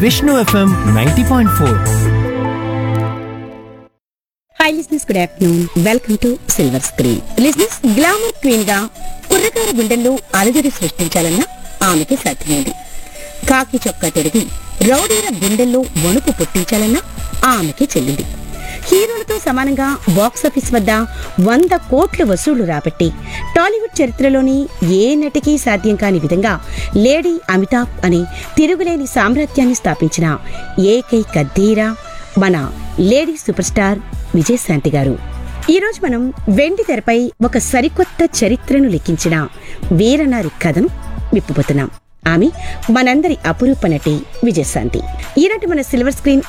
Vishnu FM ninety point four hi లిజినెస్ good afternoon welcome to silver screen లిజినెస్ glamour queen గా కుర్రకార గుండెల్లో అలజడి సృష్టించాలన్న ఆమెకి సాధ్యమైంది కాకి చొక్కా తొడిగి రౌడీల గుండెల్లో వణుకు పుట్టించాలన్న ఆమెకి చెల్లింది హీరోలతో సమానంగా బాక్సాఫీస్ వద్ద వంద కోట్ల వసూళ్లు రాబట్టి టాలీవుడ్ చరిత్రలోని ఏ నటికి సాధ్యం కాని విధంగా లేడీ అమితాబ్ అనే తిరుగులేని సామ్రాజ్యాన్ని స్థాపించిన ఏకైక ధీర మన లేడీ సూపర్ స్టార్ విజయశాంతి గారు ఈరోజు మనం వెండి తెరపై ఒక సరికొత్త చరిత్రను లిఖించిన వీరనారి కథను విప్పుపోతున్నాం ఆమె మనందరి అపురూప నటి విజయశాంతి ఈనాటి మన సిల్వర్ స్క్రీన్